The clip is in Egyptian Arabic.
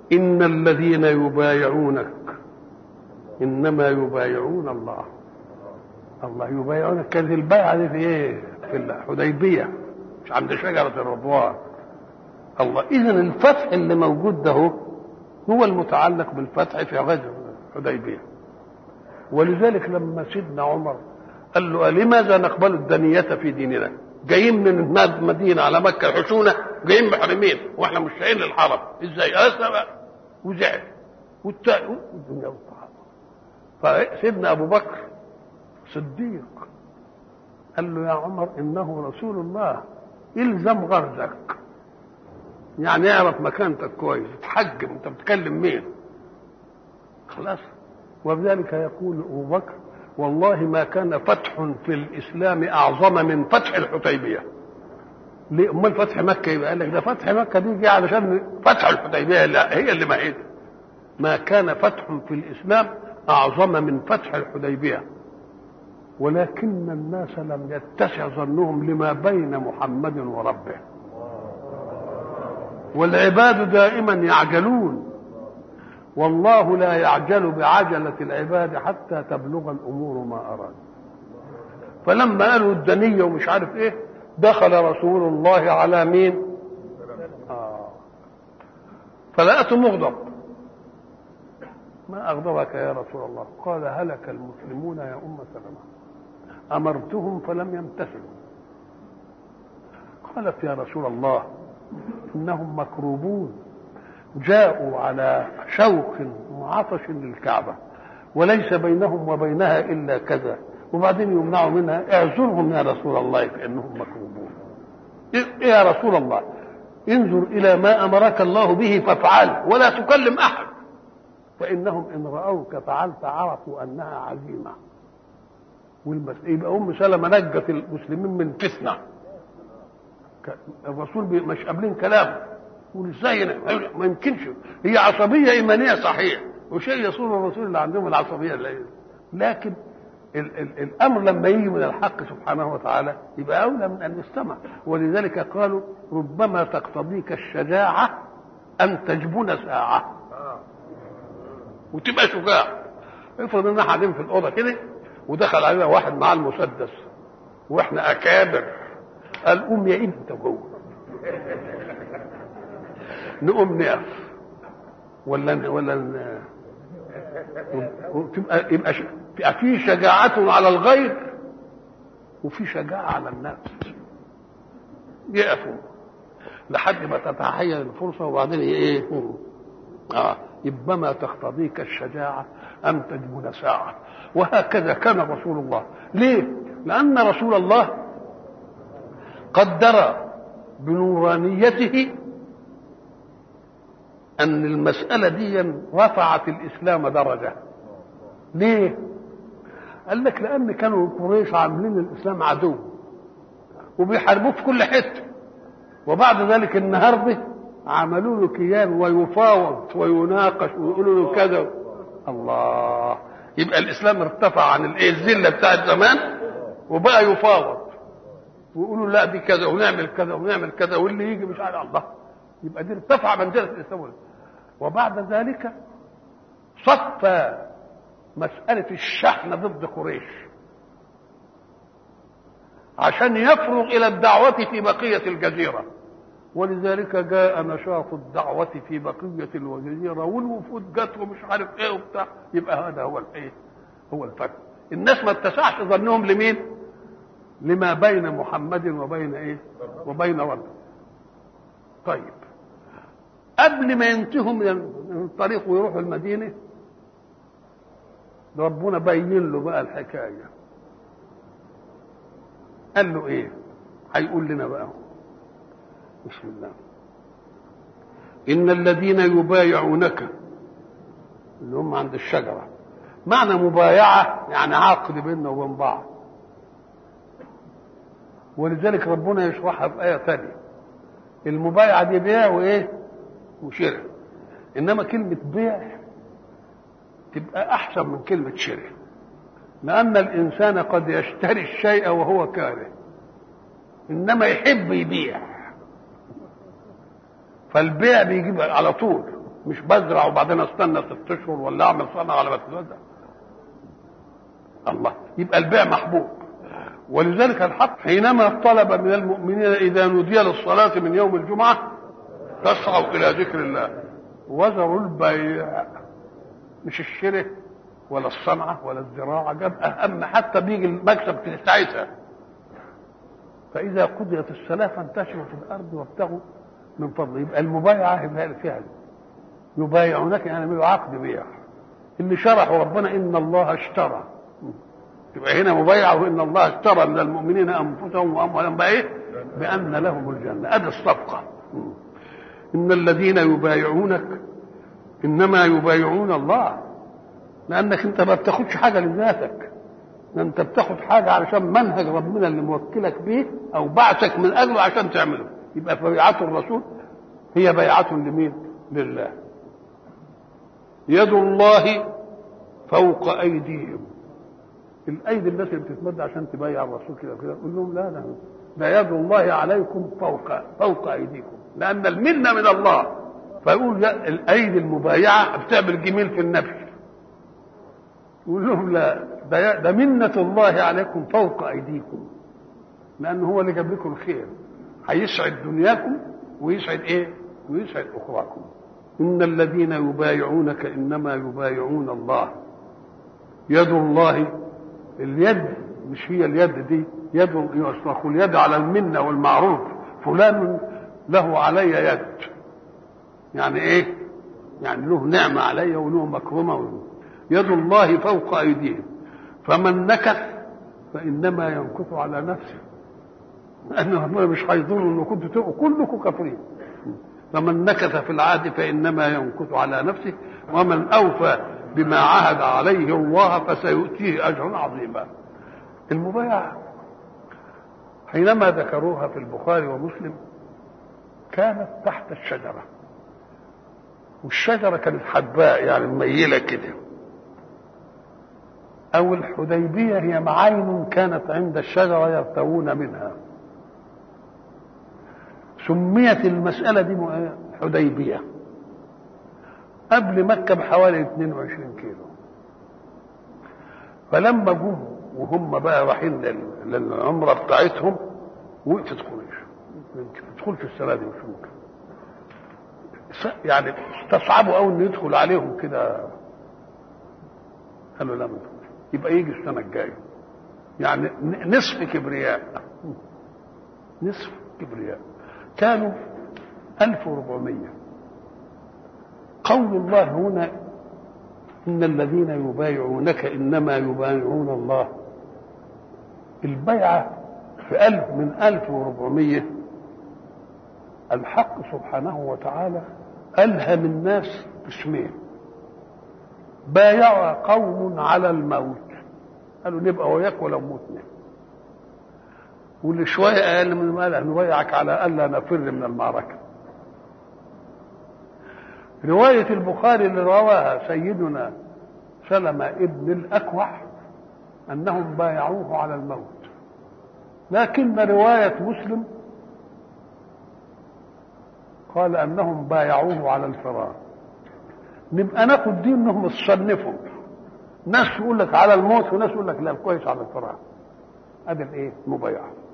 إن الذين يبايعونك إنما يبايعون الله الله يبايعونك كانت البيعة دي في إيه؟ في الحديبية مش عند شجرة الرضوان الله إذا الفتح اللي موجود ده هو المتعلق بالفتح في غزوة الحديبية ولذلك لما سيدنا عمر قال له لماذا نقبل الدنية في ديننا جايين من المدينة على مكة الحشونة جايين محرمين واحنا مش شايلين للحرم ازاي اسلم وزعل والتاني والدنيا والطعام فسيدنا ابو بكر صديق قال له يا عمر انه رسول الله الزم غرزك يعني اعرف مكانتك كويس تحجم انت بتكلم مين خلاص وبذلك يقول ابو بكر والله ما كان فتح في الاسلام اعظم من فتح الحديبيه ليه امال فتح مكه يبقى قال لك ده فتح مكه دي جه علشان فتح الحديبيه لا هي اللي ما هي ما كان فتح في الاسلام اعظم من فتح الحديبيه ولكن الناس لم يتسع ظنهم لما بين محمد وربه والعباد دائما يعجلون والله لا يعجل بعجلة العباد حتى تبلغ الأمور ما أراد فلما قالوا الدنية ومش عارف إيه دخل رسول الله على مين آه. فلقته مغضب ما أغضبك يا رسول الله قال هلك المسلمون يا أم سلمة أمرتهم فلم يمتثلوا قالت يا رسول الله إنهم مكروبون جاءوا على شوق وعطش للكعبة وليس بينهم وبينها إلا كذا وبعدين يمنعوا منها اعذرهم يا رسول الله فإنهم مكروبون إيه يا رسول الله انظر إلى ما أمرك الله به فافعل ولا تكلم أحد فإنهم إن رأوك فعلت عرفوا أنها عزيمة والمس... يبقى أم سلمة نجت المسلمين من فتنة الرسول مش قابلين كلامه يقول ازاي ما يمكنش هي عصبيه ايمانيه صحيح وشيء يصون الرسول اللي عندهم العصبيه اللي لكن ال ال الامر لما يجي من الحق سبحانه وتعالى يبقى اولى من ان نستمع ولذلك قالوا ربما تقتضيك الشجاعه ان تجبن ساعه وتبقى شجاع افرض ان قاعدين في الاوضه كده ودخل علينا واحد معاه المسدس واحنا اكابر قال قوم يا انت جوه نقوم نقف ولا ولا تبقى يبقى يبقى في شجاعة على الغير وفي شجاعة على النفس يقفوا لحد ما تتحين الفرصة وبعدين ايه اه يبقى ما تقتضيك الشجاعة أن تجبن ساعة وهكذا كان رسول الله ليه؟ لأن رسول الله قدر بنورانيته أن المسألة دي رفعت الإسلام درجة ليه؟ قال لك لأن كانوا قريش عاملين الإسلام عدو وبيحاربوه في كل حتة وبعد ذلك النهارده عملوا له كيان ويفاوض ويناقش ويقولوا له كذا الله يبقى الإسلام ارتفع عن الايه الذلة بتاعت زمان وبقى يفاوض ويقولوا لا دي كذا ونعمل كذا ونعمل كذا واللي يجي مش عارف الله يبقى دي ارتفع منزلة الإسلام وبعد ذلك صفى مسألة الشحن ضد قريش عشان يفرغ إلى الدعوة في بقية الجزيرة ولذلك جاء نشاط الدعوة في بقية الجزيرة والوفود جت ومش عارف ايه وبتاع يبقى هذا هو الايه؟ هو الفرق الناس ما اتسعش ظنهم لمين؟ لما بين محمد وبين ايه؟ وبين ربه طيب قبل ما ينتهوا من الطريق ويروحوا المدينة ربنا بين له بقى الحكاية قال له ايه هيقول لنا بقى بسم الله إن الذين يبايعونك اللي هم عند الشجرة معنى مبايعة يعني عقد بيننا وبين بعض ولذلك ربنا يشرحها في آية ثانية المبايعة دي بيع وإيه وشراء إنما كلمة بيع تبقى أحسن من كلمة شراء لأن الإنسان قد يشتري الشيء وهو كاره إنما يحب يبيع فالبيع بيجيب على طول مش بزرع وبعدين استنى ست اشهر ولا اعمل صنعه على ما تتوزع الله يبقى البيع محبوب ولذلك الحق حينما طلب من المؤمنين اذا نودي للصلاه من يوم الجمعه فاسعوا الى ذكر الله وذروا البيع مش الشره ولا الصنعه ولا الزراعه جاب اهم حتى بيجي المكسب في ساعتها فاذا قضيت الصلاه فانتشروا في الارض وابتغوا من فضله يبقى المبايعه يبقى الفعل يبايعونك يعني يعملوا عقد بيع اللي شرحوا ربنا ان الله اشترى يبقى هنا مبايعه ان الله اشترى من المؤمنين انفسهم واموالهم بايه؟ بان لهم الجنه ادي الصفقه ان الذين يبايعونك انما يبايعون الله لانك انت ما بتاخدش حاجه لذاتك انت بتاخد حاجه علشان منهج ربنا اللي موكلك بيه او بعثك من اجله عشان تعمله يبقى فبيعه الرسول هي بيعه لمين؟ لله يد الله فوق ايديهم الايدي التي بتتمد عشان تبايع الرسول كده كده قول لهم لا لا ده يد الله عليكم فوق فوق ايديكم لان المنه من الله فيقول الايدي المبايعه بتعمل جميل في النفس يقول لهم لا ده, ده منة الله عليكم فوق أيديكم لأنه هو اللي جاب لكم الخير هيسعد دنياكم ويسعد إيه؟ ويسعد أخراكم إن الذين يبايعونك إنما يبايعون الله يد الله اليد مش هي اليد دي يد يصرخ اليد على المنة والمعروف فلان له علي يد يعني ايه يعني له نعمة علي وله مكرمة وله يد الله فوق أيديهم فمن نكث فإنما ينكث على نفسه لأنه ربنا مش هيضر إنه كنتوا تبقوا كلكم كافرين فمن نكث في العهد فإنما ينكث على نفسه ومن أوفى بما عهد عليه الله فسيؤتيه أجرا عظيما المبايعة حينما ذكروها في البخاري ومسلم كانت تحت الشجرة والشجرة كانت حباء يعني مميلة كده أو الحديبية هي معين كانت عند الشجرة يرتوون منها سميت المسألة دي حديبية قبل مكة بحوالي 22 كيلو فلما جم وهم بقى رايحين للعمرة بتاعتهم وقفت قريش ما تدخلش السنة دي مش ممكن يعني استصعبوا قوي انه يدخل عليهم كده قالوا لا ما يبقى يجي السنة الجاية يعني نصف كبرياء نصف كبرياء كانوا 1400 قول الله هنا إن الذين يبايعونك إنما يبايعون الله البيعة في ألف من ألف وربعمية الحق سبحانه وتعالى ألهم الناس اسمين بايع قوم على الموت قالوا نبقى وياك ولو متنا واللي شوية أقل من ما نبايعك على ألا نفر من المعركة رواية البخاري اللي رواها سيدنا سلمة ابن الأكوع أنهم بايعوه على الموت لكن رواية مسلم قال أنهم بايعوه على الفرار نبقى ناخد دي انهم تصنفوا ناس يقول لك على الموت وناس يقول لك لا كويس على الفراغ ادي الايه مبايعه